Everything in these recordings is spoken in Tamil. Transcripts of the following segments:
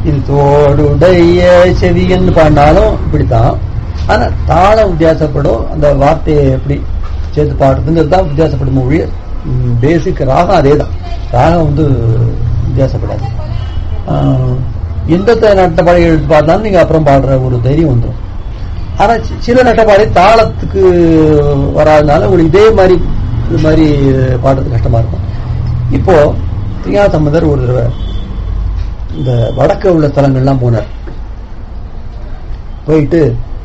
இது தோடுடைய செவியன்னு பாடினாலும் இப்படித்தான் ஆனா தாளம் வித்தியாசப்படும் அந்த வார்த்தையை எப்படி சேர்த்து பாடுறதுங்கிறது தான் வித்தியாசப்படும் மொழி பேசிக் ராகம் அதே தான் ராகம் வந்து வித்தியாசப்படாது ஆஹ், எந்த த- நட்டப்பாடை எடுத்து பார்த்தாலும் நீங்க அப்புறம் பாடுற ஒரு தைரியம் வந்துடும் ஆனா சி- சில நட்டப்பாடை தாளத்துக்கு வராதனால உங்களுக்கு இதே மாதிரி இது மாதிரி பாடுறது கஷ்டமா இருக்கும் இப்போ திரியா சம்பந்தர் ஒரு தடவை இந்த வடக்க உள்ள ஸ்தலங்கள்லாம் போனார் போயிட்டு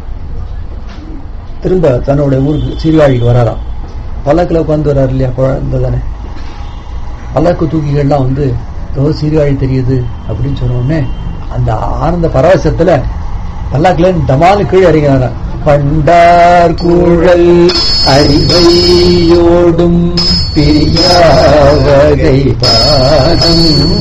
திரும்ப தன்னோட ஊருக்கு சீர்காழிக்கு வராராம் பல்லக்கில் உட்காந்து வர்றாரு இல்லையா குழந்தை தானே பல்லக்கு தூக்கிகள்லாம் வந்து ஏதோ சீர்காழி தெரியுது அப்படின்னு சொன்ன உடனே அந்த ஆனந்த பரவசத்துல பல்லாக்குல டமாலு கீழே இறங்கினாங்க பண்டார் கூழல் அறிவையோடும் பிரியாவகை பாதம்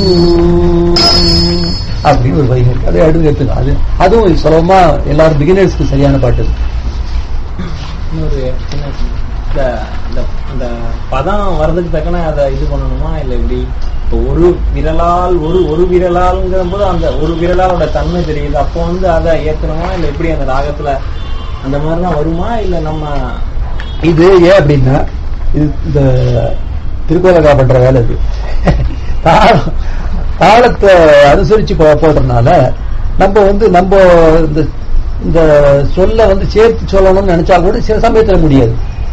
அப்படின்னு ஒரு வரிகள் இருக்கு. அதை அடுத்து எடுத்துக்கலாம் அது அதுவும் சுலபமா எல்லாரும் பிகினர்ஸ்க்கு சரியான பாட்டு அது. இன்னொரு சின்ன இந்த இந்த இந்த பதம் வர்றதுக்கு தக்கன அதை இது பண்ணணுமா இல்ல எப்படி இப்போ ஒரு விரலால் ஒரு ஒரு விரலால்ங்கிற போது அந்த ஒரு விரலாலோட தன்மை தெரியுது அப்போ வந்து அதை ஏத்தணுமா இல்ல எப்படி அந்த ராகத்துல அந்த மாதிரிலாம் வருமா இல்ல நம்ம இது ஏன் அப்படின்னா இது இந்த திருக்கோலகா பண்ற வேலை இது தாளம் தாளத்தை அனுசரிச்சு போ- போடுறதுனால நம்ம வந்து நம்ம இந்த இந்த சொல்ல வந்து சேர்த்து சொல்லணும்னு நினைச்சா கூட சில சமயத்துல முடியாது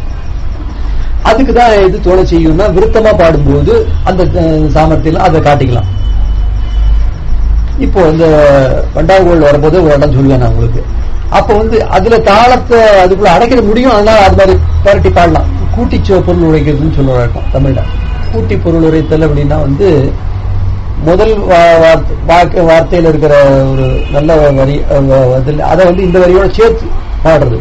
அதுக்கு தான் இது தோண செய்யும்னா விருத்தமா பாடும்போது அந்த அஹ், சாமர்த்தியம் அதை காட்டிக்கலாம் இப்போ இந்த வண்டாவுகோள் வரும்போது ஒரு இடம் சொல்லுவேன் நான் உங்களுக்கு அப்ப வந்து அதுல தாளத்தை அதுக்குள்ள அடைக்கிற முடியும் அதனால அது மாதிரி பரட்டி பாடலாம் கூட்டி சோ- பொருள் உழைக்கிறதுன்னு சொல்ல வழக்கம் தமிழ்ல கூட்டி பொருள் உரைத்தல் அப்படின்னா வந்து முதல் வா- வார்த்தை- வாக்கு- வார்த்தையில இருக்கிற ஒரு நல்ல வரி அஹ், அதுல- அதை வந்து இந்த வரியோட சேர்த்து பாடுறது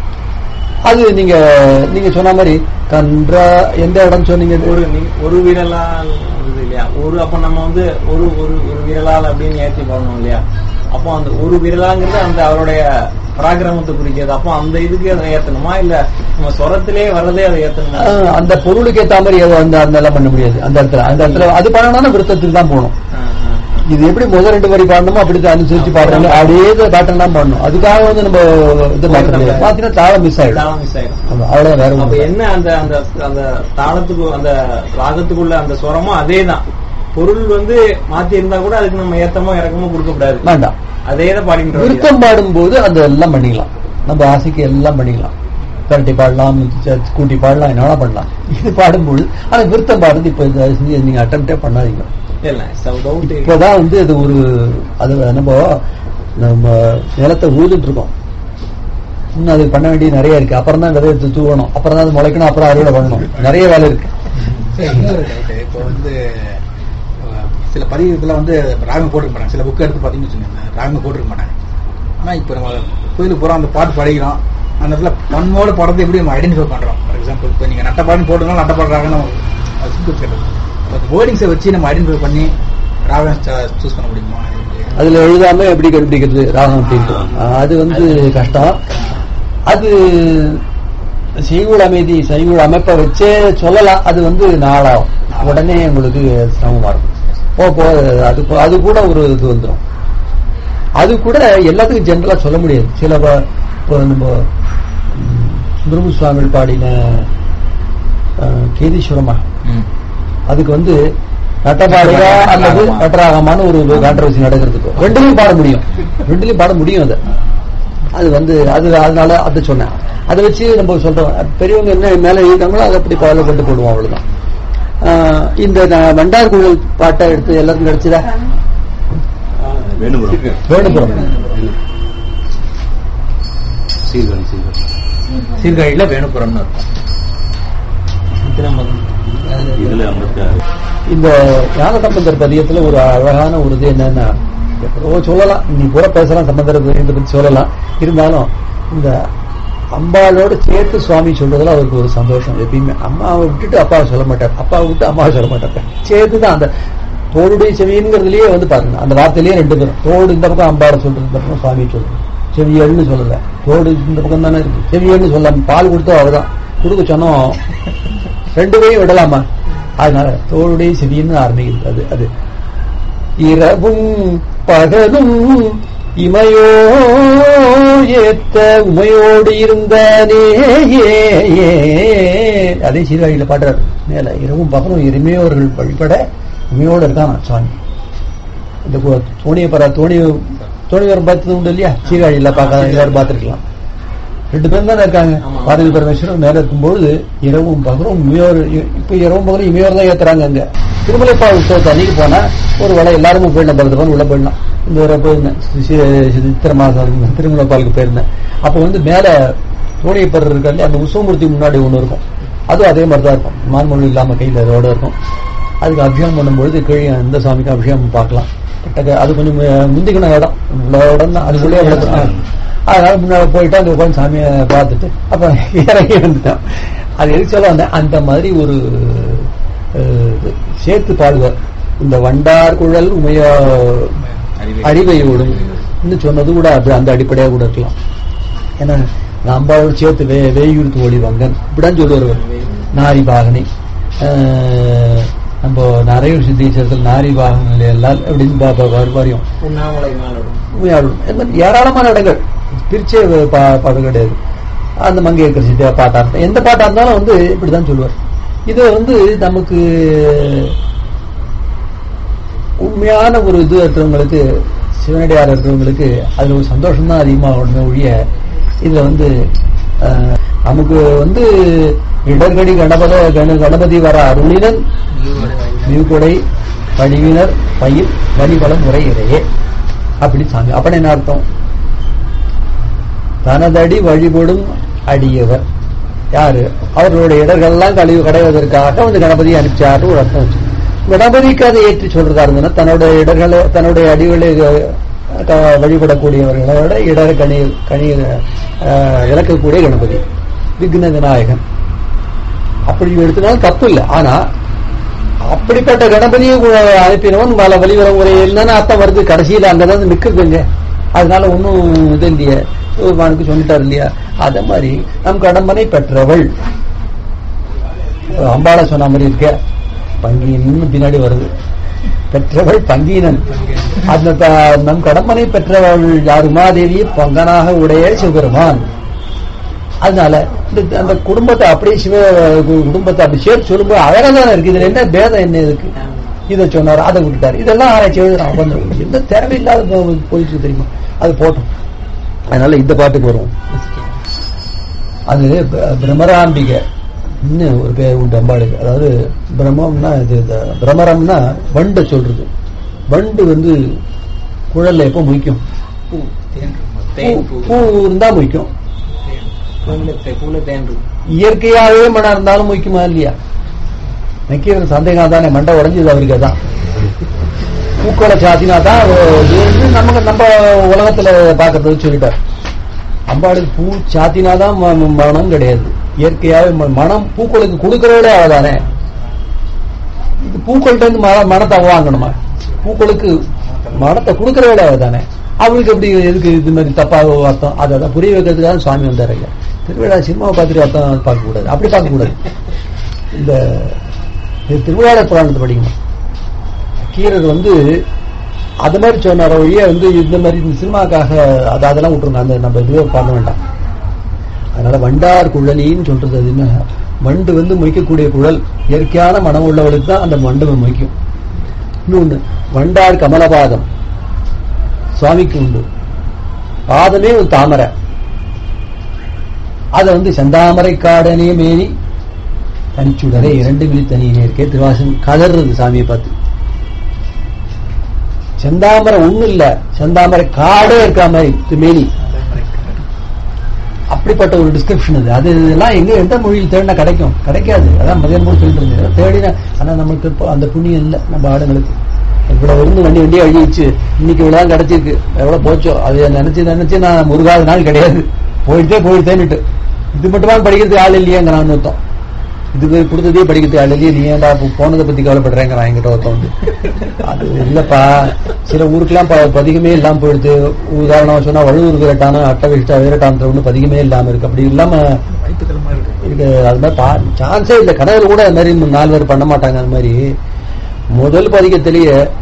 அது நீங்க நீங்க சொன்ன மாதிரி கன்றா எந்த இடம் சொன்னீங்க இது? ஒரு நீ- ஒரு விரலால் வருது இல்லையா ஒரு அப்ப நம்ம வந்து ஒரு ஒரு ஒரு விரலால் அப்படின்னு ஏத்தி பாடணும் இல்லையா அப்போ அந்த ஒரு விரலாங்கிறது அந்த அவருடைய பராக்கிரமத்தை குறிக்கிறது அப்போ அந்த இதுக்கு அதை ஏத்தணுமா இல்ல நம்ம சொரத்திலே வர்றதே அதை ஏத்தணுமா ஆஹ், அந்த பொருளுக்கு ஏத்த மாதிரி ஏதோ அந்த அந்த எல்லாம் பண்ண முடியாது அந்த இடத்துல அந்த இடத்துல அது பண்ணணும்னா விருத்தத்துக்கு தான் போகணும் ஆ, ஆ, ஆ. இது எப்படி முதல் ரெண்டு வரி பாடணுமோ அப்படி தான் அனுசரிச்சு பாடுறாங்க அதே பேட்டர்ன் தான் பண்ணணும் அதுக்காக வந்து நம்ம இது மாற்ற முடியாது பாத்தீங்கன்னா தாளம் மிஸ் ஆயிடும் தாளம் மிஸ் ஆயிடும் ஆமா, அவ்வளவுதான் வேற அப்ப ஒண்ணு என்ன அந்த அந்த அந்த தாளத்துக்கு அந்த ராகத்துக்குள்ள அந்த சுரமும் அதேதான் பொருள் வந்து மாத்தி இருந்தா கூட அதுக்கு நம்ம ஏத்தமோ இறக்கமோ கொடுக்க கூடாது வேண்டாம் அதே தான் பாடிட்டு விருத்தம் பாடும்போது அந்த எல்லாம் பண்ணிக்கலாம் நம்ம ஆசைக்கு எல்லாம் பண்ணிக்கலாம் கரட்டி பாடலாம் ச- கூட்டி பாடலாம் என்ன வேணா பண்ணலாம் இது பாடும்போது ஆனா விருத்தம் பாடுறது இப்ப இந்த செஞ்சு நீங்க அட்டம்ப்டே பண்ணாதீங்க இல்ல டவுட் இப்பதான் வந்து அது ஒரு அது நம்ம நம்ம நிலத்தை உழுதுட்டு இருக்கோம் இன்னும் அது பண்ண வேண்டியது நிறைய இருக்கு அப்புறம் தான் விதை எடுத்து தூவணும் அப்புறம் தான் அது முளைக்கணும் அப்புறம் அறுவடை பண்ணணும் நிறைய வேலை இருக்கு சரி, இன்னொரு doubt. இப்போ வந்து அஹ், சில பதிவுல வந்து ராகம் போட்டிருக்க மாட்டாங்க சில புக் எடுத்து பார்த்தீங்கன்னு வச்சுக்கோங்க ராகம் போட்டிருக்க மாட்டாங்க ஆனா இப்போ நம்ம கோயிலுக்கு போறோம் அந்த பாட்டு படிக்கிறோம் அந்த இடத்துல பண்ணோட பாடத்தை எப்படி நம்ம ஐடென்டிஃபை பண்றோம் ஃபார் எக்ஸாம்பிள் இப்போ நீங்க நட்டப்பாடுன்னு போட்டுருந்தா நட்டப்பாடு நம்ம வேர்டிங்ஸை வச்சு நம்ம ஐடென்டிஃபை பண்ணி ராகம் சூஸ் பண்ண முடியுமா அதுல எழுதாம எப்படி கண்டுபிடிக்கிறது ராகம் அப்படின்ட்டு ஆஹ் அது வந்து கஷ்டம் அது செய்குள் அமைதி செய்குள் அமைப்பை வச்சே சொல்லலாம் அது வந்து நாளாகும் உடனே உங்களுக்கு சிரமமா இருக்கும் போ போ அது போ- அது கூட ஒரு இது வந்துடும் அது கூட எல்லாத்துக்கும் ஜென்ரலா சொல்ல முடியாது சில ப- இப்போ நம்ம ம், சுப்பிரமணிய சுவாமிகள் பாடின ஆஹ், கேதீஸ்வரமா அதுக்கு வந்து நட்டபாடையா அல்லது நட்டராகமான ஒரு கான்ட்ரவர்சி நடக்கிறதுக்கு ரெண்டுலையும் பாட முடியும் ரெண்டுலையும் பாட முடியும் அது அது வந்து அது அதனால அதை சொன்னேன் அதை வச்சு நம்ம சொல்றோம் பெரியவங்க என்ன மேல எழுதாங்களோ அதை அப்படி ஃபாலோ பண்ணிட்டு போடுவோம் அவ்வளவுதான் ஆஹ் இந்த நான் வண்டார் குழல் பாட்டை எடுத்து எல்லாருக்கும் கிடைச்சதா வேணுபுரம் வேணுபுரம் சீர்காழி சீர்காழி சீர்காழியில வேணுபுரம்னு இருக்கும் இதுல ஐம்பத்தி இந்த ஞானசம்பந்தர் பதியத்துல ஒரு அழகான ஒரு இது என்னன்னா எப்போ சொல்லலாம் நீ கூட பேசலாம் சம்பந்தர் பதியத்தை பத்தி சொல்லலாம் இருந்தாலும் இந்த அம்பாளோட சேர்த்து சுவாமி சொல்றதுல அவருக்கு ஒரு சந்தோஷம் எப்பயுமே அம்மாவை விட்டுட்டு அப்பாவை சொல்ல மாட்டார் அப்பாவை விட்டு அம்மாவை சொல்ல மாட்டார் சேர்த்து தான் அந்த தோளுடைய செவிங்கிறதுலயே வந்து பாருங்க அந்த வார்த்தையிலேயே ரெண்டு பேரும் தோடு இந்த பக்கம் அம்பாவை சொல்றது இந்த பக்கம் சுவாமி சொல்றது செவியல்னு சொல்லல தோடு இந்த பக்கம் தானே இருக்கு செவியல்னு சொல்லலாம் பால் கொடுத்தோம் அவர்தான் கொடுக்க சொன்னோம் ரெண்டு பேரும் விடலாமா அதனால தோளுடைய செவின்னு ஆரம்பிக்குது அது அது இரவும் பகலும் இமையோ ஏத்த உமையோடு இருந்தானே அதே சீர்காழியில பாடுறார் மேல இரவும் பகலும் இனிமையோர்கள் வழிபட உமையோடு இருக்கான் சுவாமி இந்த கு- தோணியப்பரா தோணி தோணிவரம் பார்த்தது உண்டு இல்லையா சீர்காழியில பார்க்க எல்லாரும் பார்த்திருக்கலாம் ரெண்டு பேரும் தானே இருக்காங்க ஆமா. பார்வதி பரமேஸ்வரன் மேல இருக்கும்பொழுது இரவும் பகலும் இமையோர் இப்ப இரவும் பகலும் இமையோர் தான் ஏத்துறாங்க அங்க திருமலைப்பா உற்சவத்தை அன்னைக்கு போனா ஒரு வேளை எல்லாருமே போயிடலாம் பரதப்பன் உள்ள போயிடலாம் இந்த ஒரு போயிருந்தேன் சி- சி- சித்திர மாதம் திருமலைப்பாலுக்கு போயிருந்தேன் அப்ப வந்து மேல தோணியப்பர் இருக்க இல்லையா அந்த உற்சவமூர்த்தி முன்னாடி ஒண்ணு இருக்கும் அதுவும் அதே மாதிரி தான் இருக்கும் மான்மொழி இல்லாம கையில அதோட இருக்கும் அதுக்கு அபிஷேகம் பண்ணும்பொழுது கீழே அந்த சாமிக்கு அபிஷேகம் பார்க்கலாம் கிட்டக்க அது கொஞ்சம் மு- முந்திக்கின இடம் உள்ள இடம் தான் அதுக்குள்ளேயே வளர்த்து அதனால முன்னாடி போயிட்டு அங்க உட்காந்து சாமியை பார்த்துட்டு அப்ப இறங்கி வந்துட்டோம் அது எதுக்கு சொல்ல வந்தேன் அந்த மாதிரி ஒரு அஹ், இது சேர்த்து பாடுவார் இந்த வண்டார் குழல் உமைய அறிவையோடும் இன்னும் சொன்னது கூட அது அந்த அடிப்படையாக கூட இருக்கலாம் ஏன்னா நம்பாவோட சேர்த்து வே வேயூர்த்து ஒளி வங்கன் இப்படிதான் சொல்லுவார் அவர். நாரி பாகனை அஹ், நம்ம நிறைய சித்தீச்சர்கள் நாரி பாகங்கள் எல்லாம் அப்படின்னு பா- பா- வா- வரையும் உண்ணாமலை மாலோடும் உண்மையாளர் இந்த மாதிரி ஏராளமான இடங்கள் பிரிச்சே பா- பாடம் கிடையாது அந்த மங்கையக்கர் சித்தியா பாட்டா இருந்தா எந்த பாட்டா இருந்தாலும் வந்து இப்படிதான் சொல்லுவார் இது வந்து நமக்கு உண்மையான ஒரு இது இருக்கிறவங்களுக்கு சிவனடியார் இருக்கிறவங்களுக்கு அதுல ஒரு சந்தோஷம் தான் அதிகமா உடனே ஒழிய இதுல வந்து அஹ், நமக்கு வந்து இடர்கடி கணபத கண கணபதி வர அருளினன் மிகுகொடை பணிவினர் பயிர் வழிபலம் முறையிறையே அப்படி சாமி அப்படி என்ன அர்த்தம் தனதடி வழிபடும் அடியவர் யாரு அவர்களுடைய இடர்கள்லாம் கழிவு கடைவதற்காக வந்து கணபதி அனுப்பிச்சாரு ஒரு அர்த்தம் வச்சு கணபதிக்கு அதை ஏற்றி சொல்றதா இருந்ததுன்னா தன்னுடைய இடர்களை தன்னுடைய அடிகளை அஹ், க- வழிபடக்கூடியவர்களோட இடர் கணி கனி அஹ், இழக்கக்கூடிய கணபதி விக்ன விநாயகன் அப்படி எடுத்தனாலும் தப்பு இல்லை ஆனா அப்படிப்பட்ட கணபதியை கு- அனுப்பினவன் பல வழிவர முறையில் தானே அர்த்தம் வருது கடைசியில் அங்கதான் நிக்குதுங்க அதனால ஒன்றும் இது இல்லையே சிவபெருமானுக்கு சொல்லிட்டார் இல்லையா அத மாதிரி நம் கடம்பனை பெற்றவள் அம்பாளை சொன்ன மாதிரி இருக்க பங்கின்னு பின்னாடி வருது பெற்றவள் பங்கீனன் அந்த த- நம் கடம்பனை பெற்றவள் யார் உமாதேவி பங்கனாக உடைய சிவபெருமான் அதனால இந்த அந்த குடும்பத்தை அப்படியே சிவ கு- குடும்பத்தை அப்படி சேர்த்து சொல்லும்போது அழகா தானே இருக்கு இதுல என்ன பேதம் என்ன இருக்கு இதை சொன்னார் அதை விட்டுட்டார் இதெல்லாம் ஆராய்ச்சி எழுதுறான் உட்கார்ந்து. எந்த தேவையில்லாத போ- போயிட்டு இருக்கு தெரியுமா அது போட்டோம் அதனால இந்த பாட்டுக்கு வருவோம் அது ப- பிரமராம்பிகை இன்னும் ஒரு பேர் உண்டு அம்பாளுக்கு அதாவது பிரம்மம்னா இது இந்த பிரமரம்னா வண்டை சொல்றது வண்டு வந்து குழல்ல எப்போ முய்க்கும் பூ தேன் இருக்கும். தேன் பூ பூ இருந்தா முய்க்கும் பூல தே- பூல தேன் இருக்கும் இயற்கையாகவே மனம் இருந்தாலும் முக்கியமா இல்லையா நக்கீரன் சந்தேகம் தானே மண்டை உடைஞ்சது அவருக்கு அதான் பூக்களை சாத்தினா தான் அது வந்து நமக்கு நம்ம உலகத்துல பாக்குறது சொல்லிட்டார் அம்பாளுக்கு பூ சாத்தினாதான் ம- ம- மனம் கிடையாது இயற்கையாவே ம- மனம் பூக்களுக்கு கொடுக்கறதே அவதானே இது பூக்கள்கிட்ட இருந்து மன மனத்தை அவ வாங்கணுமா பூக்களுக்கு மனத்தை கொடுக்கறதே அவதானே அவளுக்கு எப்படி எதுக்கு இது மாதிரி தப்பா அர்த்தம் அதை தான் புரிய வைக்கிறதுக்காக சுவாமி வந்தார் ஐயா திருவிழா சினிமாவை பார்த்துட்டு அர்த்தம் பார்க்க கூடாது அப்படி பார்க்க கூடாது இந்த இது திருவிழாடர் புராணத்தை படிக்கணும் கீரர் வந்து அது மாதிரி சொன்னார ஒழிய வந்து இந்த மாதிரி இந்த சினிமாக்காக அது அதெல்லாம் விட்டுருங்க அந்த நம்ம இதுவே பார்க்க வேண்டாம் அதனால வண்டார் குழலின்னு சொல்றது அது என்ன வண்டு வந்து மொய்க்கக்கூடிய குழல் இயற்கையான மனம் உள்ளவளுக்கு தான் அந்த வண்டு மொய்க்கும் இன்னொன்னு வண்டார் கமலபாதம் சுவாமிக்கு உண்டு பாதமே ஒரு தாமரை அத வந்து செந்தாமரை காடனே மேனி தனிச்சுடரே இரண்டு மில்லி தனியினே இருக்கே திருவாசன் கதறது சாமியை பார்த்து செந்தாமரை ஒண்ணு இல்ல செந்தாமரை காடே இருக்கா மாதிரி திரு மேனி அப்படிப்பட்ட ஒரு டிஸ்கிரிப்ஷன் அது அது இதெல்லாம் எங்க எந்த மொழியில் தேடினா கிடைக்கும் கிடைக்காது அதான் மதியம் கூட சொல்லிட்டு இருந்தேன் தேடினா ஆனா நமக்கு இப்போ அந்த புண்ணியம் இல்லை நம்ம ஆடுங்களுக்கு இவ்வளவு இருந்து வண்டி வண்டி அழிச்சு இன்னைக்கு இவ்வளவு கிடைச்சிருக்கு எவ்வளவு போச்சோ அது நினைச்சு நினைச்சு நான் முருகாத நாள் கிடையாது போயிட்டே போயிட்டேன்னுட்டு இது மட்டுமா படிக்கிறதுக்கு ஆள் இல்லையேங்க நான் ஒருத்தம் இதுக்கு கொடுத்ததே படிக்கிறதுக்கு ஆள் இல்லையே நீ ஏன்டா இப்போ போனதை பத்தி கவலைப்படுறேங்கிறான் என்கிட்ட ஒருத்தன் வந்து அது இல்லப்பா சில ஊருக்கெல்லாம் ப- பதிகமே இல்லாம போயிடுது உதாரணமா சொன்னா வழுவூர் விரட்டான அட்ட விஷ்டா வீரட்டானத்துல ஒண்ணு பதிகமே இல்லாம இருக்கு அப்படி இல்லாம வைத்துக்கிற மாதிரி இருக்கு இருக்கு அது மாதிரி சான்ஸே இல்லை கனவுல கூட அது மாதிரி நாலு பேர் பண்ண மாட்டாங்க அது மாதிரி முதல் பதிகத்திலேயே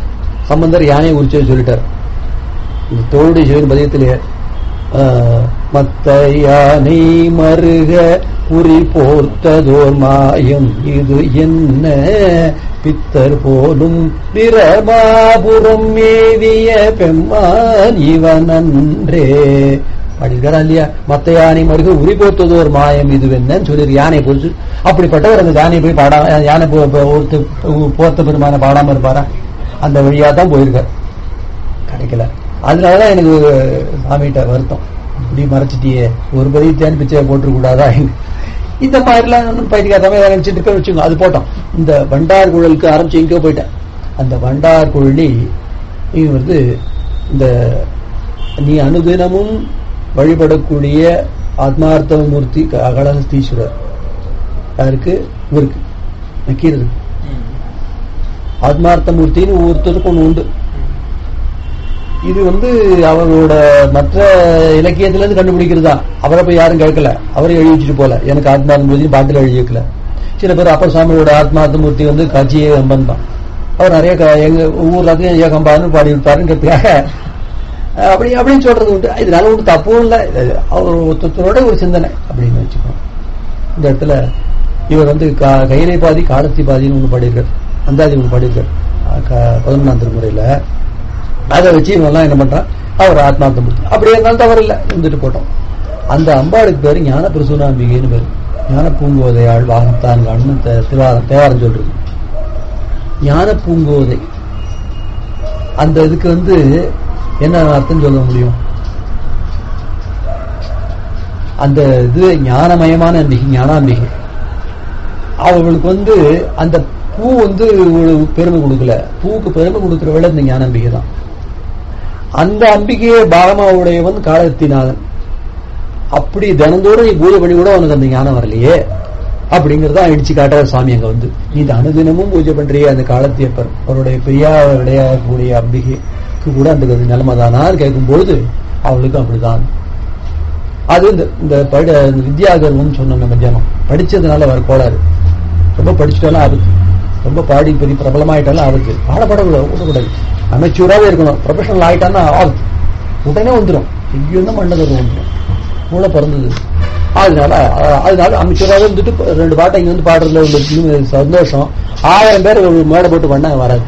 சம்பந்தர் யானையை குறிச்சு சொல்லிட்டார் இந்த தோடி சிவன் பதியத்திலே ஆஹ், மத்த யானை மருக குறி போர்த்ததோர் மாயம் இது என்ன பித்தர் போலும் பிரமாபுரம் மேவிய பெம்மான் இவனன்றே அப்படிங்கிறா இல்லையா மத்த யானை மருக உரி போர்த்ததோர் மாயம் இது என்னன்னு சொல்லி யானை போச்சு அப்படிப்பட்டவர் அந்த யானை போய் பாடா யானை போ- போ- ஒருத்த போர்த்த பெருமான பாடாம இருப்பாரா அந்த வழியா தான் போயிருக்கார் கிடைக்கல அதனாலதான் எனக்கு சாமிகிட்ட வருத்தம் இப்படி மறைச்சிட்டியே ஒரு பதியத்தையான் பிச்சை போட்டுற கூடாதா இந்த மாதிரிலாம் ஒன்றும் பயிற்சிக்காதாம நினைச்சிட்டு இருக்க வச்சுக்கோங்க அது போட்டோம் இந்த வண்டார் குழலுக்கு ஆரம்பிச்சு எங்கேயோ போயிட்டேன் அந்த வண்டார் குழலி இது வந்து இந்த நீ அனுதினமும் வழிபடக்கூடிய ஆத்மார்த்த மூர்த்தி அகலஹஸ்தீஸ்வரர் யாருக்கு இவருக்கு நக்கீரருக்கு ஆத்மார்த்த மூர்த்தின்னு ஒருத்தருக்கு ஒன்று உண்டு இது வந்து அவரோட மற்ற இலக்கியத்துல இருந்து கண்டுபிடிக்கிறதா அவரை போய் யாரும் கேட்கல அவரே எழுதி வச்சுட்டு போல எனக்கு ஆத்மார்த்த மூர்த்தி பாட்டில் எழுதி வைக்கல சில பேர் அப்பர் சாமியோட ஆத்மார்த்த மூர்த்தி வந்து காட்சியே கம்பன் தான் அவர் நிறைய க- எங்க ஊர்ல இருந்து ஏகம்பான்னு பாடி விட்டாருங்கிறதுக்காக அஹ், அப்படி அப்படின்னு சொல்றது உண்டு இதனால ஒன்றும் தப்பும் இல்லை இது அவர் ஒருத்தரோட ஒரு சிந்தனை அப்படின்னு வச்சுக்கோங்க இந்த இடத்துல இவர் வந்து கா- கையிலை பாதி காலத்தி பாதின்னு ஒன்று பாடியிருக்கார் அந்தாதி ஒன்று பாடியிருக்கார் அஹ் க- பதினொன்றாம் திருமுறையில அதை வச்சு இவங்கெல்லாம் என்ன பண்றான் அவர் ஆத்மார்த்தம் முடிச்சு அப்படியே இருந்தாலும் தவறு இல்லை இருந்துட்டு போட்டோம் அந்த அம்பாளுக்கு பேரு ஞான பிரசூனாம்பிகைன்னு பேரு ஞான பூங்கோதையாள் வாகத்தான் கண்ணு தேவாரம் தேவாரம் சொல்றது ஞான பூங்கோதை அந்த இதுக்கு வந்து என்ன அர்த்தம் சொல்ல முடியும் அந்த இது ஞானமயமான அம்பிகை ஞானாம்பிகை அவர்களுக்கு வந்து அந்த பூ வந்து ஒரு பெருமை கொடுக்கல பூவுக்கு பெருமை கொடுக்கிற வேலை இந்த ஞான அம்பிகை தான் அந்த அம்பிகையே பாகமாவுடையவன் காலத்தினாதன் அப்படி தினந்தோறும் நீ பூஜை பண்ணி கூட உனக்கு அந்த ஞானம் வரலையே அப்படிங்கறத இடிச்சு காட்டுற சாமி அங்க வந்து நீ இந்த அனுதினமும் பூஜை பண்றியே அந்த காலத்தியப்பர் அவருடைய பிரியா விடையாகக்கூடிய அம்பிகைக்கு கூட அந்த நிலைமை தானான்னு கேட்கும்போது அவளுக்கும் அப்படிதான் அது இந்த இந்த பட இந்த வித்யாகர்வம்னு சொன்னோம் நம்ம ஜனம் படிச்சதுனால வர கோளாறு ரொம்ப படிச்சுட்டாலும் ஆபத்து ரொம்ப பாடி பெரிய பிரபலமாயிட்டாலும் ஆபத்து பாடப்படக்கூடாது விடக்கூடாது அமைச்சூராகவே இருக்கணும் ப்ரொஃபஷனல் ஆயிட்டான்னா ஆபத்து உடனே வந்துடும் எங்கேயும் மண்டகர் வந்துடும் மூளை பிறந்தது அதனால அஹ், அதனால அமைச்சராகவே இருந்துட்டு இப்ப ரெண்டு பாட்டை இங்க வந்து பாடுறதுல உள்ள இன்னும் சந்தோஷம் ஆயிரம் பேர் ஒரு மேடை போட்டு பண்ண வராது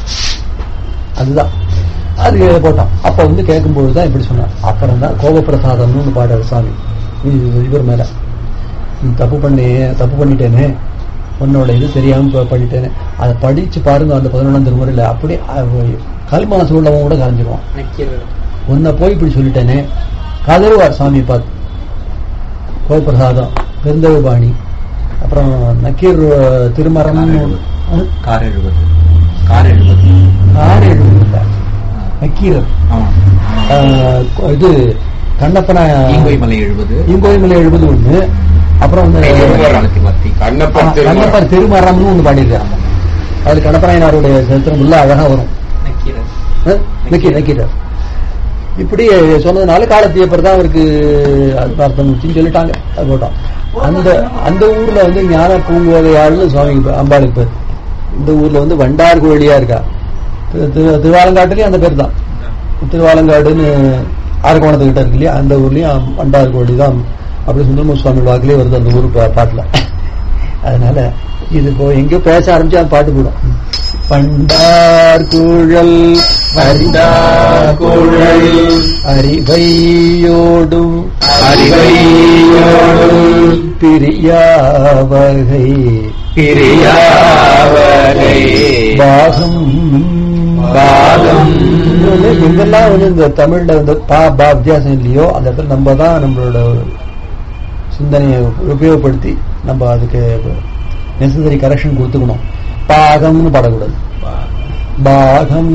அதுதான் அது போட்டோம் அப்ப வந்து கேட்கும்போது தான் இப்படி சொன்னார் அப்புறம் தான் கோபப்பிரசாதம்னு ஒன்று பாடுறாரு சாமி இது இவர் மேல நீ தப்பு பண்ணி தப்பு பண்ணிட்டேனே உன்னோட இது தெரியாம ப- பண்ணிட்டேனே அதை படிச்சு பாருங்க அந்த பதினொன்றாம் திருமுறையில அப்படியே அஹ், கல்மாசு உள்ளவன் கூட கரைஞ்சிருவான் நக்கீரர் உன்னை போய் இப்படி சொல்லிட்டேனே கதறுவார் சாமியை பார்த்து கோபிரசாதம் பெருந்தவிபாணி அப்புறம் நக்கீர் அஹ், திருமரம் அஹ், கார் எழுபது கார் எழுபது ஆறு எழுபது நக்கீரர் ஆமா அஹ், இது கண்ணப்பன ஈங்கோய் மலை எழுபது இங்கோய்மலை எழுபது ஒண்ணு அப்புறம் வந்து காலத்தி பத்தி கண்ணப்பர் திருமணம் கண்ணப்பர் திருமரம்னு ஒண்ணு பாடியிருக்காங்க அது கண்ணப்பனாயனாருடைய சரித்திரம் உள்ள அழகா வரும் நக்கீரர் அஹ், நக்கீர் நக்கீரர் இப்படி சொன்னதுனால காலத்தியப்பர் தான் அவருக்கு அர்த்தம் சொல்லிட்டாங்க அது போட்டோம் அந்த அந்த ஊர்ல வந்து ஞான பூங்கோதையாள்னு சுவாமிக்கு பேர், அம்பாளுக்கு பேர் இந்த ஊர்ல வந்து வண்டார் கோழியா இருக்கா திரு- திரு- திருவாலங்காட்டுலயும் அந்த பேர் தான் திருவாலங்காடுன்னு ஆரக்கோணத்துக்கிட்ட இருக்கு இல்லையா அந்த ஊர்லயும் வண்டார் கோழி தான் அப்படி சுந்தரமூர் சுவாமி வாக்குலயே வருது அந்த ஊர் பா- பாட்டுல அதனால இது இப்போ எங்கேயோ பேச ஆரம்பிச்சு அந்த பாட்டு போடும் பண்டார் குழல் பண்டார் குழல் அறிவையோடும் அறிவையோடும் பிரியாவகை பிரியாவகை பாகம் பாகம். இன்னொன்னு எங்கெல்லாம் வந்து இந்த தமிழ்ல வந்து பா பா வித்தியாசம் இல்லையோ அந்த இடத்துல நம்ம தான் நம்மளோட சிந்தனையை உபயோகப்படுத்தி நம்ம அதுக்கு நெசசரி கரெக்ஷன் கொடுத்துக்கணும் பாகம்னு பாடக்கூடாது பாகம்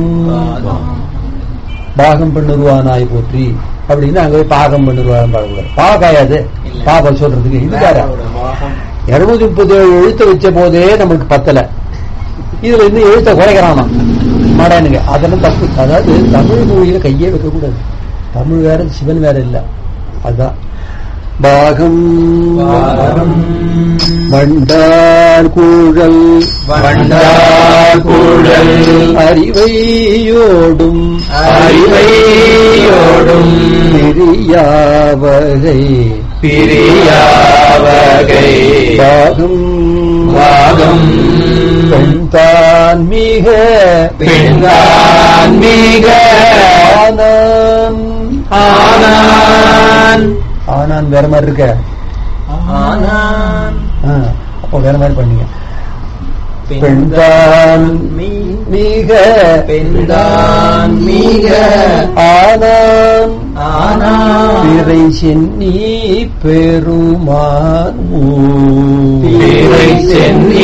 பாகம் பண்ணுருவானாய் போற்றி அப்படின்னு அங்க போய் பாகம் பண்ணுருவான் பாடக்கூடாது பா காயாது இல்ல. பாபா சொல்றதுக்கு இது வேற வேறோட பாகம் இருநூத்தி முப்பது எழுத்து வச்ச போதே நமக்கு பத்தல இதுல இருந்து எழுத்த குறைக்கிறானா மாடானுங்க அதெல்லாம் தப்பு அதாவது தமிழ் மொழியில கையே வைக்க கூடாது தமிழ் வேற சிவன் வேற இல்ல அதுதான் பாகம் பாகம் வண்டார் கூழல் வண்டார் குழல் அறிவையோடும் அறிவையோடும் பிரியாவகை பிரியாவகை பாகம் பாகம் பெண்தான் மிக பெண்தான் மிக ஆனான் ஆனான் ஆனான் வேற மாதிரி இருக்க ஆனான் ஆ, அப்போ வேற மாதிரி பண்ணீங்க பெண்தான் மிக பெண்தான் மிக ஆனான் ஆனான் பிறை சென்னி பெருமான் ஊர். பிறை சென்னி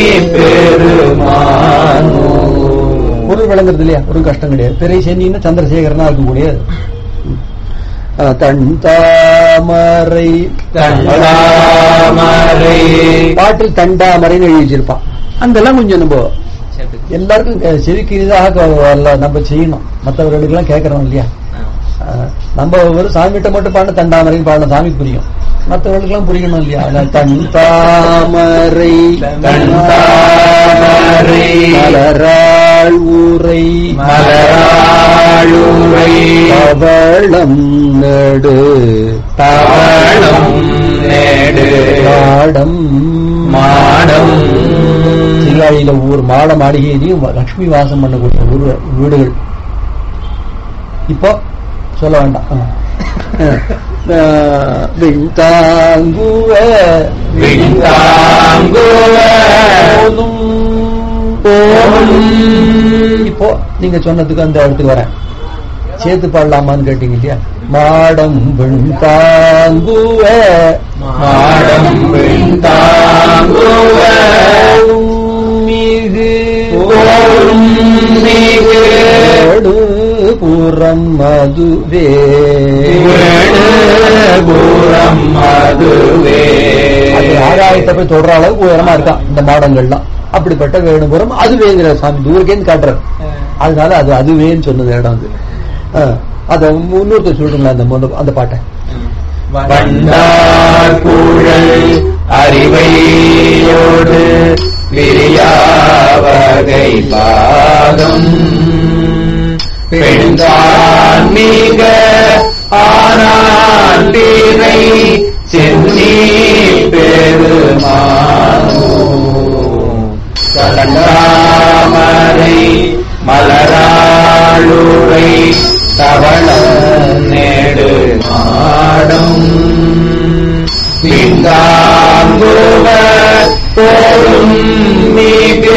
பெருமான் பொருள் விளங்குறது இல்லையா ஒரு கஷ்டம் கிடையாது பிறை சென்னின்னு சந்திரசேகரனா இருக்கக்கூடியது ஆ, தன் தாமரை தண்டாமரை பாட்டில் தண்டாமரைன்னு எழுதி வச்சிருப்பான் அந்தெல்லாம் கொஞ்சம் நம்ம எல்லாருக்கும் அஹ், செவிக்கு இதாக க- நம்ம செய்யணும் மற்றவர்களுக்கு எல்லாம் கேட்கறோம் இல்லையா அஹ், நம்ம ஒரு சாமிகிட்ட மட்டும் பாட தண்டாமரைன்னு பாடணும் சாமிக்கு புரியும் மற்றவர்களுக்கெல்லாம் புரியணும் இல்லையா அதனால தன் தாமரை தண்டாமரை மலராள் ஊரை மலராளுரை பவளம் நடு தவளம் நேடு மாடம் மாடம் சீர்காழியில ஊர் மாட மாளிகையிலையும் லட்சுமி வாசம் பண்ணக்கூடிய ஊர் வீடுகள் இப்போ சொல்ல வேண்டாம் ஆ. ஆ, விண்தாங்குவ விண்தாங்குவ போதும் போதும். இப்போ நீங்க சொன்னதுக்கு அந்த இடத்துக்கு வரேன் சேர்த்து பாடலாமான்னு கேட்டீங்க இல்லையா மாடம் விண்தாங்குவ மாடம் விண்தாங்குவ மிகு போரும் மிகு ஏழு புறம் மதுவே வேணுபுரம் மதுவே அது ஆகாயத்தை போய் தொடுற அளவுக்கு உயரமா இருக்கான் இந்த மாடங்கள்லாம் அப்படிப்பட்ட வேணுபுரம் அதுவேங்கிற சாமி தூரக்கேன்னு காட்டுறாரு அதனால அது அதுவேன்னு சொன்னது இடம் அது ஆ, அத முன்னூறு சொல்றீங்களா அந்த முன்ன- அந்த பாட்டை வண்டார் குழல் அறிவையோடு விரியாவகை பாகம் பெண்தான் மிக ஆனான் பிறை சென்னி பெருமானோ கண்டாமரை மலராளுரை தவளம் நேடு மாடம் பிந்தாங்குவ போரும் மிகு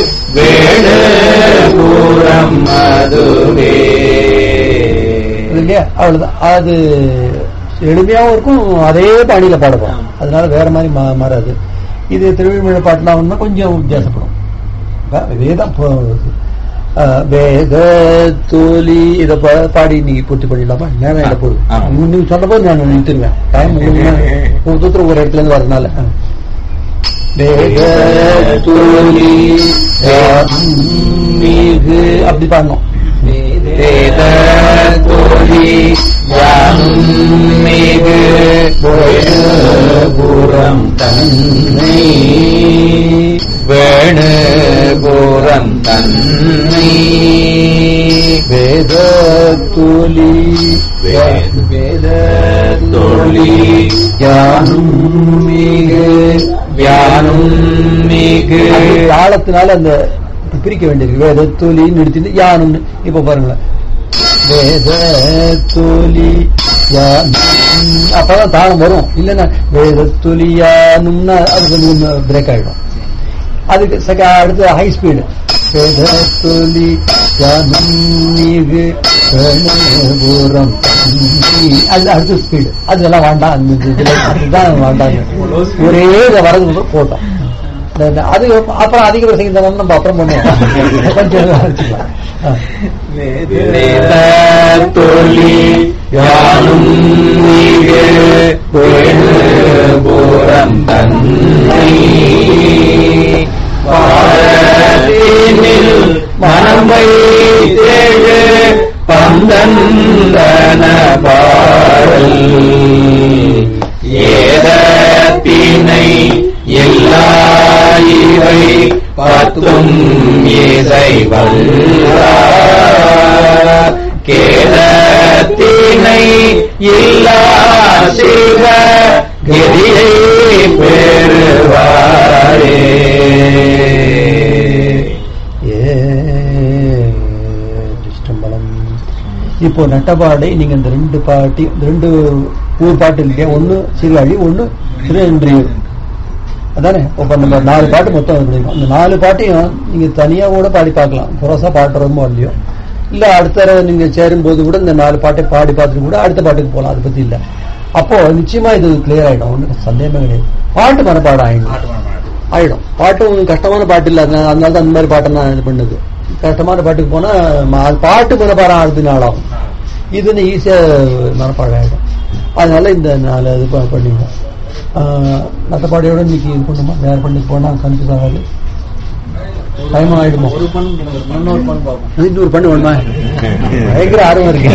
வேணுபுரம் மதுவே இது இல்லையா அவ்வளவுதான் அது எளிமையாவும் இருக்கும் அதே பாணியில பாடுவோம் அதனால வேற மாதிரி மா- மாறாது இது திருவிழா பாட்டுலாம் கொஞ்சம் வித்தியாசப்படும் வ- வேதம் போ- அஹ், வேத தோலி இத பா- பாடி நீங்க பூர்த்தி பண்ணிடலாமா நேரம் என்ன போகுது ஆமா. நீ- நீங்க சொன்ன போது நான் நிறுத்திடுவேன் டைம் ஒரு தூரம் ஒரு இடத்துல இருந்து வரதுனால அஹ். வேத தோலி மிகு அப்படி பாடணும் வேத தோழி யானும் மிகு வேணுபுரம் தன்னை வேணுபுரம் தன்னை வேத தோலி வேத தோழி யானும் மிகு யானும் மிகு அது தாளத்தினால அந்த பிரிக்க வேண்டியிருக்கு வேத தோலின்னு நிறுத்திட்டு யானும்னு இப்ப பாருங்களேன் வேத தோலி யானும் அப்பதான் தாளம் வரும் இல்லைன்னா வேத தோலி யானும்னா அது கொஞ்சம் பிரேக் ஆயிடும் அதுக்கு செக அடுத்து ஹை ஸ்பீடு வேத தோலி யானும் மிகு வேணுபுரம் அது அடுத்த ஸ்பீடு அதெல்லாம் வேண்டாம் அந்த இதுல அதுதான் வேண்டாம் ஒரே இதை வரது போட்டோம் இந்த- இந்த- அது அப்புறம் அதிக பிரசங்கம் நம்ம அப்புறம் பண்ணுவோம் கொஞ்சம் வச்சுக்கலாம். ஆ. வேத தோழி யானும் மிகு வேணுபுரம் தன்னை பாரதினில் மனம் வைத்தேழு பந்தந்தன பாடல் இவை பத்தும் இசை வல்லார் கேதத்தினை இல்லா சிவ கதியை பெறுவாரே ஏ திருஷ்டம்பலம் இப்போ நட்டபாடை நீங்க இந்த ரெண்டு பாட்டி இந்த ரெண்டு ஊர் பாட்டு இல்லையா ஒண்ணு சீர்காழி ஒண்ணு திருநென்றியூர் அதானே இப்ப நம்ம நாலு பாட்டு மொத்தம் பண்ணிருக்கோம் இந்த நாலு பாட்டையும் நீங்க தனியா கூட பாடி பார்க்கலாம் புரோசா பாடுறோமோ இல்லையோ இல்ல அடுத்த தடவை நீங்க சேரும்போது கூட இந்த நாலு பாட்டை பாடி பார்த்துட்டு கூட அடுத்த பாட்டுக்கு போகலாம் அதை பத்தி இல்ல அப்போ நிச்சயமா இது கிளியர் ஆயிடும் ஒண்ணு சந்தேகமே கிடையாது பாட்டு மனப்பாடம் ஆயிடும் பாட்டு பாட மாட்டேன். ஆயிடும் பாட்டும் கஷ்டமான பாட்டு இல்ல அதனால அதனால தான் அந்த மாதிரி பாட்டை நான் இது பண்ணுது கஷ்டமான பாட்டுக்கு போனா ம- அது பாட்டு மனப்பாடம் ஆகுது நாளாகும் இது வந்து ஈஸியா மனப்பாடம் ஆயிடும் அதனால இந்த நாலு இது ப- பண்ணிங்க மற்ற பாடியோட இன்னைக்கு இது பண்ணுமா வேற பண்ணிக்கு போனா கன்ஃபியூஸ் ஆகாது டைம் ஆயிடுமோ ஒரு பண் இன்னொரு பண் பார்ப்போம் அது இன்னொரு பண்ணு வேணுமா பயங்கர ஆர்வம் இருக்கு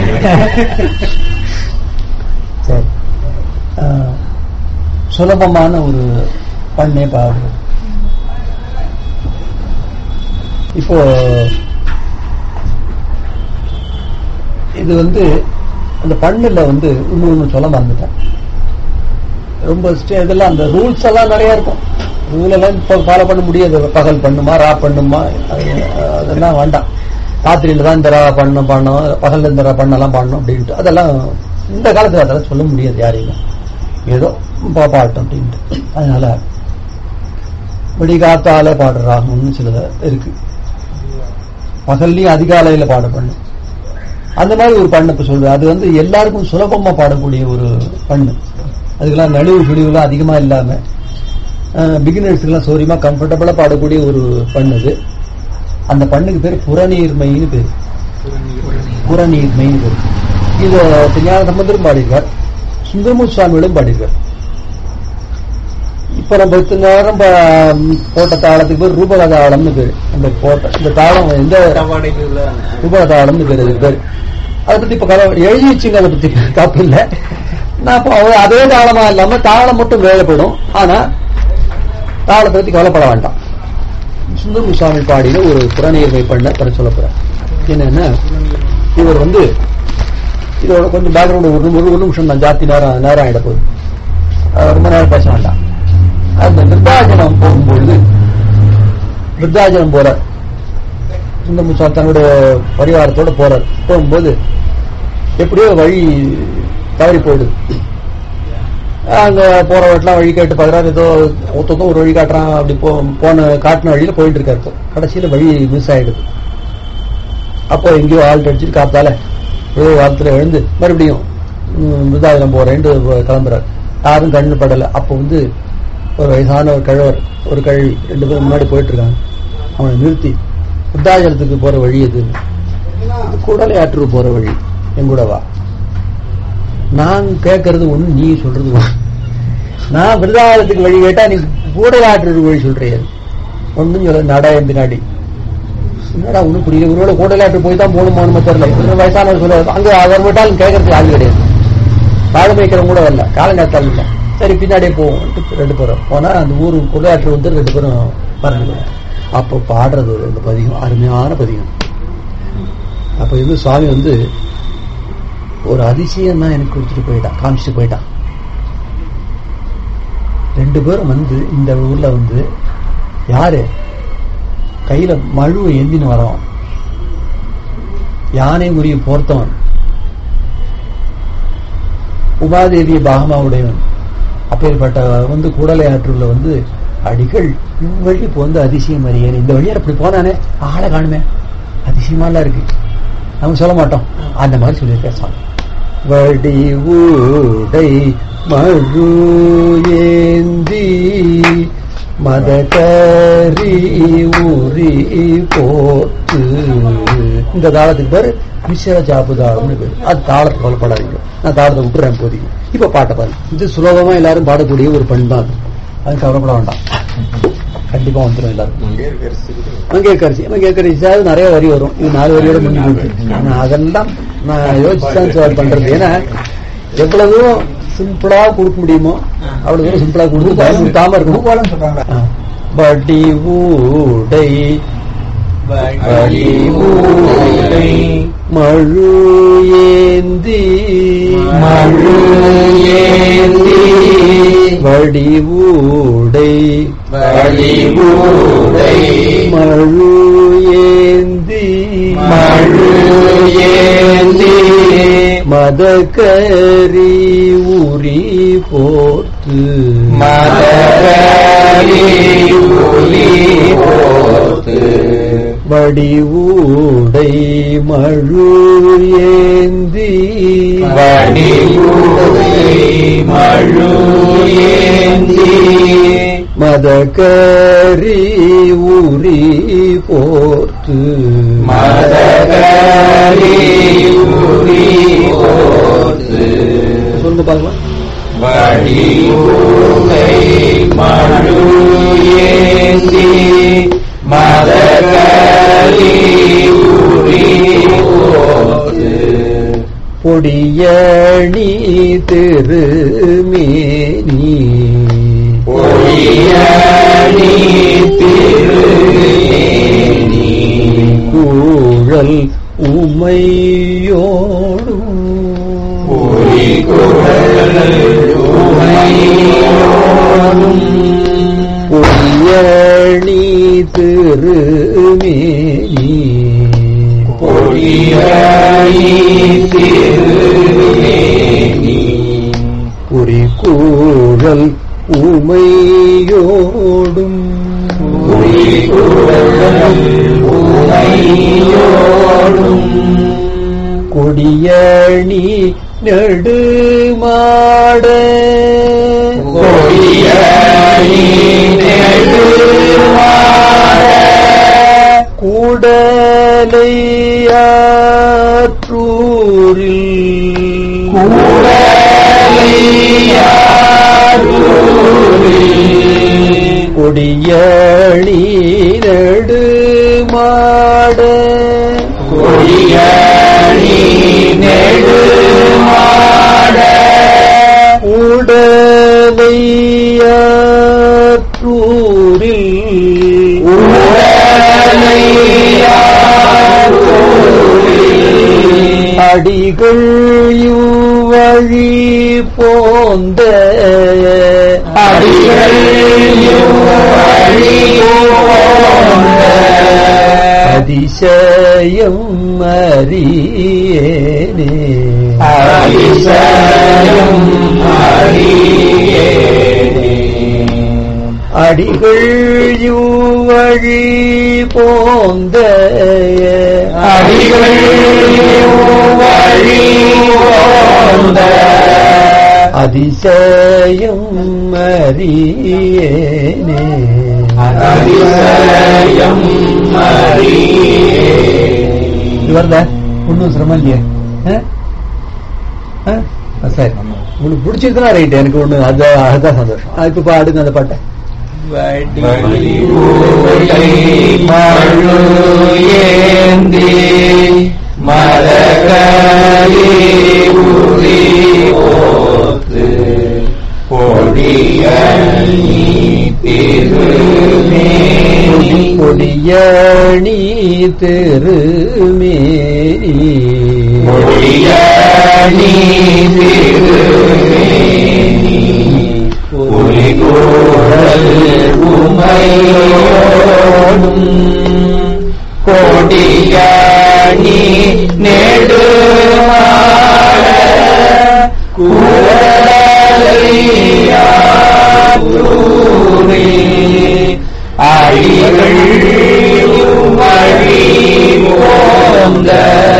சரி ஆ, சுலபமான ஒரு பண்ணே பாருங்க இப்போ இது வந்து அந்த பண்ணுல வந்து இன்னொன்னு சொல்ல மறந்துட்டேன் ரொம்ப ஸ்டே- இதெல்லாம் அந்த ரூல்ஸ் எல்லாம் நிறைய இருக்கும் ரூல் எல்லாம் இப்போ ஃபாலோ பண்ண முடியாது பகல் பண்ணுமா ரா பண்ணுமா அது- அதெல்லாம் வேண்டாம் ராத்திரியில தான் இந்த ரா பண்ணணும் பண்ணணும் பகல்ல இந்த ரா பண்ணலாம் பண்ணணும் அப்படின்ட்டு அதெல்லாம் இந்த காலத்துல அதெல்லாம் சொல்ல முடியாது யாரையுமே ஏதோ பா- பாட்டும் அப்படின்ட்டு அதனால விடிகாத்தால பாடுற ராகம்னு சிலது இருக்கு பகல்லையும் அதிகாலையில பாட பண்ணு அந்த மாதிரி ஒரு பண்ணு இப்ப சொல்றேன் அது வந்து எல்லாருக்கும் சுலபமா பாடக்கூடிய ஒரு பண்ணு அதுக்கெல்லாம் நடுவு பிடிவுலாம் அதிகமா இல்லாம பிகினர்ஸ்க்கெல்லாம் சௌரியமா கம்ஃபர்டபுளா பாடக்கூடிய ஒரு பண்ணு இது அந்த பண்ணுக்கு பேர் புறநீர்மைன்னு பேர் புறநீர்மைன்னு பேர் இது திருஞான சம்பந்தரும் பாடியிருக்கார் சுந்தரமூர் சுவாமிகளும் பாடியிருக்கார் இப்ப நம்ம இத்தனை நேரம் ப- போட்ட தாளத்துக்கு பேர் ரூபக தாளம்னு பேரு அந்த போட்ட இந்த தாளம் எந்த நட்டபாடைக்கு உள்ள ரூபக தாளம்னு பேரு அதுக்கு பேரு அதை பத்தி இப்ப கதை எழுதி வச்சுங்க அதை பத்தி தப்பு இல்ல நான் இப்போ அவ- அதே தாளமா இல்லாம தாளம் மட்டும் வேலைப்படும் ஆனா தாளத்தை பத்தி கவலைப்பட வேண்டாம் சுந்தர சுவாமி பாடின ஒரு புறநீர்மை பண்ண பெற சொல்ல போறேன் என்னன்னா இவர் வந்து இதோட கொஞ்சம் பேக்ரவுண்ட் ஒரு ஒரு ஒரு நிமிஷம் தான் ஜாஸ்தி நேரம் நேரம் ஆயிட போகுது அஹ் ரொம்ப நேரம் பேச வேண்டாம் அந்த விருத்தாஜனம் போகும்பொழுது விருத்தாஜனம் போறார் சுந்தரமுசா தன்னுடைய பரிவாரத்தோட போறார் போகும்போது எப்படியோ வழி தவறி போயிடுது அங்க போற வட்டலாம் வழி கேட்டு பார்க்கறாரு ஏதோ ஒருத்தருக்கும் ஒரு வழி காட்டுறான் அப்படி போ போன காட்டின வழியில போயிட்டு இருக்காரு இப்போ. கடைசியில வழி மிஸ் ஆயிடுது அப்போ எங்கேயோ ஆல்ட் அடிச்சுட்டு காத்தால ஏதோ காலத்துல எழுந்து மறுபடியும் விருதாஜலம் போறேன்ட்டு கிளம்புறாரு யாரும் கண்ணு படல அப்போ வந்து ஒரு வயசான ஒரு கழவர் ஒரு கழுவி ரெண்டு பேரும் முன்னாடி போயிட்டு இருக்காங்க அவனை நிறுத்தி விருத்தாஜலத்துக்கு போற வழி எதுன்னு இது கூடலை ஆற்று போற வழி என் கூட வா நான் கேட்கறது ஒண்ணு நீ சொல்றது ஒண்ணு நான் விருதாலயத்துக்கு வழி கேட்டா நீ கூடலை ஆற்று வழி சொல்றிய ஒண்ணும் சொல்ல நட என் பின்னாடி என்னடா ஒண்ணும் புரியல ஒருவேளை கூடலாட்டு போய் தான் போகணுமோ தெரியல இன்னும் வயசானவர் சொல்ல அங்க அவர் விட்டாலும் கேட்கறதுக்கு ஆள் கிடையாது காடு மேய்க்கிறவங்க கூட வரல கால நேரத்தால் இல்ல சரி பின்னாடியே போவோம் ரெண்டு பேரும் போனா அந்த ஊரு கூடலாற்று வந்து ரெண்டு பேரும் பறந்து அப்போ பாடுறது ரெண்டு பதிகம் அருமையான பதிகம் அப்ப இது சுவாமி வந்து ஒரு அதிசயம் தான் எனக்கு கொடுத்துட்டு போயிட்டான் காமிச்சிட்டு போயிட்டான் ரெண்டு பேரும் வந்து இந்த ஊர்ல வந்து யாரு கையில மழுவை ஏந்தின்னு வரோம் யானை முறிய போர்த்தவன் உபாதேவி பாகமாவுடையவன் அப்பேற்பட்ட வந்து கூடலை ஆற்றுல வந்து அடிகள் இவ்வழி இப்போ வந்து அதிசயம் அறியேன் இந்த வழியா அப்படி போனானே ஆளை காணுமே அதிசயமாலாம் இருக்கு நம்ம சொல்ல மாட்டோம் அந்த மாதிரி சொல்லி பேசலாம் வடி ஊடை மழு ஏந்தி மதகரி உரி போத்து இந்த தாளத்துக்கு பேரு மிஸ்ர ஜாப்பு தாளம்னு பேரு அது தாளத்தை கவலைப்படாதீங்க நான் தாளத்தை விட்டுறேன் போதிக்கும் இப்ப பாட்டை பாருங்க இது சுலபமா எல்லாரும் பாடக்கூடிய ஒரு பண்பா அது அது கவலைப்பட வேண்டாம் கண்டிப்பா வந்துடும் எல்லாரும் மங்கேக்கரிசி மங்கேக்கரிசியாவது நிறைய வரி வரும் இது நாலு வரியோட முடிஞ்சு போச்சு ஆனா அதெல்லாம் நான் யோசிச்சுதான் சார் பண்றது ஏன்னா எவ்வளவு சிம்பிளா கொடுக்க முடியுமோ அவ்வளவு தூரம் சிம்பிளா கொடுத்து பயமுறுத்தாம இருக்கணும் பூபாலம் சொல்றாங்களா ஆ. வடிவூடை வடிவூடை மழு ஏந்தி மழு ஏந்தி வடிவூடை வடிவூடை மழு ஏந்தி மழு ஏந்தி மதகரி உரி போர்த்து மதகரி ஒளி போர்த்து வடிவூடை மழு ஏந்தி வடிவூடை மழு ஏந்தி மதகரி உரி போர்த்து மதகரி ஒளி போர்த்து சொல்லுங்க பாருங்க வடிவூடை மழு ஏந்தி மதகரி ஒளி போர்த்து பொடியணி திருமேனி பொய்யணி திருமேனி கூழல் உமையோடும் பொடியணி திருமேனி குறிக்கூழல் உமையோடும் கொடியணி நெடுமாட கூடலையாற்றூரில் கொடியணி நெடுமாட உடலையாற்றூரில் அடிகள் வழி போந்த அதிசயம் அறியேனே அடிகள் வழி போந்த அதிசயம் அறியேனே இது வருதா ஒன்றும் சிரமம் இல்லையே ஆ? ஆ? ஆ, சரி உங்களுக்கு பிடிச்சிருக்குன்னா ரைட் எனக்கு ஒண்ணு அது அதுதான் சந்தோஷம் ஆ, இப்ப பாடுங்க அந்த பாட்டை கொடியணி திருமேனி கொடியாணி நெடுமாட குரலையாரூரே அடிகள் வழி போந்த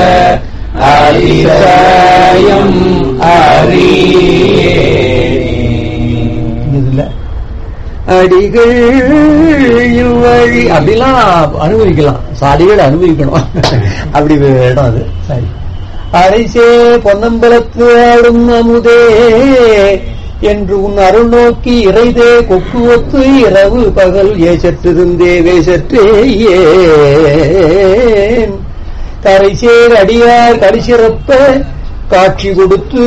அதிசயம் அறியே இதுல அடிகள் வழி அப்படிலாம் அனுபவிக்கலாம் சாடிகள் அனுபவிக்கணும் அப்படி ஒரு இடம் அது சரி அரைசே பொன்னம்பலத்து ஆடும் அமுதே என்று உன் அருள் நோக்கி இறைதே கொக்கு ஒத்து இரவு பகல் ஏசற்றிருந்தே வேசற்றே ஏன் கரைசேர் அடியார் கரிசிறப்ப காட்சி கொடுத்து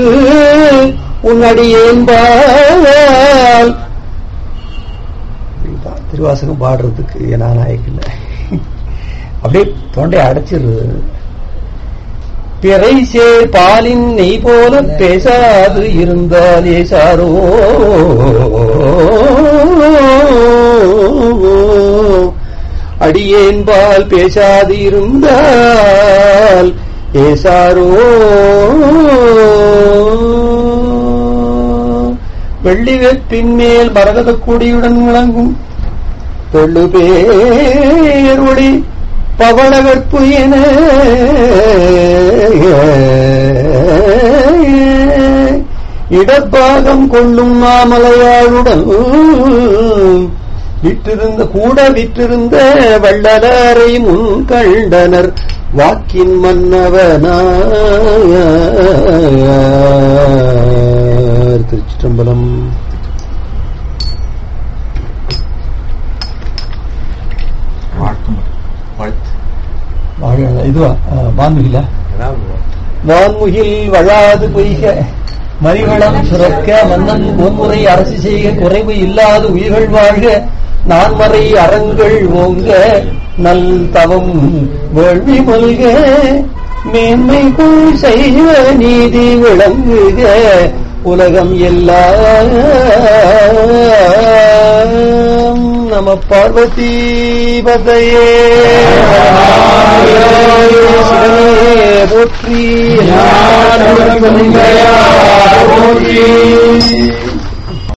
உன் அடியேன் பால் திருவாசகம் பாடுறதுக்கு நான் நாயக்கில்லை அப்படியே தொண்டை அடைச்சிருது பிறை சேர் பாலின் நெய் போல பேசாது இருந்தாலே சாரோ அடியேன் பால் பேசாது இருந்தால் ஏசாரோ வெள்ளி வெப்பின் மேல் மரகத கொடியுடன் விளங்கும் தொழு பேரொளி பவளவற்பு என இடப்பாகம் கொள்ளும் மாமலையாளுடன் விற்றிருந்த கூட விற்றிருந்த வள்ளலாரை முன் கண்டனர் வாக்கின் மன்னவனார் திருச்சிற்றம்பலம் வாழ்த்து வாழ்த்து வாழ- இதுவா வான்முகில ஏதாவது வான்முகில் வழாது பொய்க மறிவளம் சுரக்க மன்னன் ஒன்முறை அரசு செய்க குறைவு இல்லாத உயிர்கள் வாழ்க நான்மறை அறங்கள் ஓங்க நல் தவம் வேள்வி மல்க மேன்மைக்குள் செய்வ நீதி விளங்குக உலகம் எல்லாம் நம பார்வதி பதையே